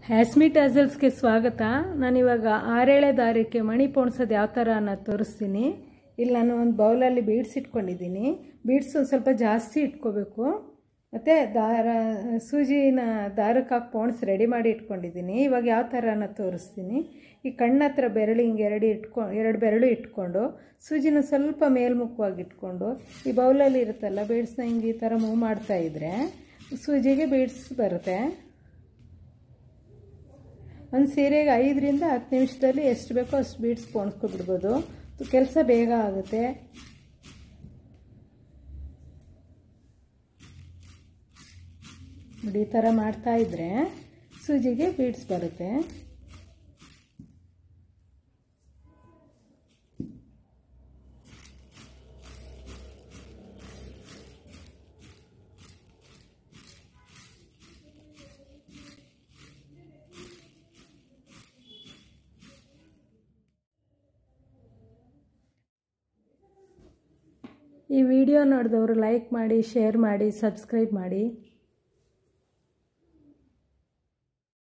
ಹ್ಯಾಸ್ಮಿ ಟ್ಯಾಸಲ್ಸ್ಗೆ ಸ್ವಾಗತ ನಾನಿವಾಗ ಆರೇಳೆ ದಾರಕ್ಕೆ ಮಣಿ ಪೋಣಿಸೋದು ಯಾವ ಥರ ಅನ್ನೋದು ತೋರಿಸ್ತೀನಿ ಇಲ್ಲಿ ನಾನು ಒಂದು ಬೌಲಲ್ಲಿ ಬೀಡ್ಸ್ ಇಟ್ಕೊಂಡಿದ್ದೀನಿ ಬೀಡ್ಸ್ ಒಂದು ಸ್ವಲ್ಪ ಜಾಸ್ತಿ ಇಟ್ಕೋಬೇಕು ಮತ್ತು ದಾರ ಸೂಜಿನ ದಾರಕ್ಕೆ ಹಾಕಿ ಪೋಣಿಸಿ ರೆಡಿ ಮಾಡಿ ಇಟ್ಕೊಂಡಿದ್ದೀನಿ ಇವಾಗ ಯಾವ ಥರ ಅನ್ನೋದು ತೋರಿಸ್ತೀನಿ ಈ ಕಣ್ಣ ಹತ್ರ ಬೆರಳು ಹಿಂಗೆ ಎರಡು ಇಟ್ಕೊ ಎರಡು ಬೆರಳು ಇಟ್ಕೊಂಡು ಸೂಜಿನ ಸ್ವಲ್ಪ ಮೇಲ್ಮುಖವಾಗಿ ಇಟ್ಕೊಂಡು ಈ ಬೌಲಲ್ಲಿ ಇರುತ್ತಲ್ಲ ಬೀಡ್ಸ್ನ ಹಿಂಗೆ ಈ ಥರ ಮೂವ್ ಮಾಡ್ತಾ ಇದ್ದರೆ ಸೂಜಿಗೆ ಬೀಡ್ಸ್ ಬರುತ್ತೆ ಒಂದು ಸೀರೆಗೆ ಐದರಿಂದ ಹತ್ತು ನಿಮಿಷದಲ್ಲಿ ಎಷ್ಟು ಬೇಕೋ ಅಷ್ಟು ಬೀಡ್ಸ್ ಪೋಣಿಸ್ಕೊಬಿಡ್ಬೋದು ಕೆಲಸ ಬೇಗ ಆಗುತ್ತೆ ನೋಡಿ ಈ ಥರ ಮಾಡ್ತಾ ಇದ್ದರೆ ಸೂಜಿಗೆ ಬೀಡ್ಸ್ ಬರುತ್ತೆ ಈ ವಿಡಿಯೋ ನೋಡಿದವರು ಲೈಕ್ ಮಾಡಿ ಶೇರ್ ಮಾಡಿ ಸಬ್ಸ್ಕ್ರೈಬ್ ಮಾಡಿ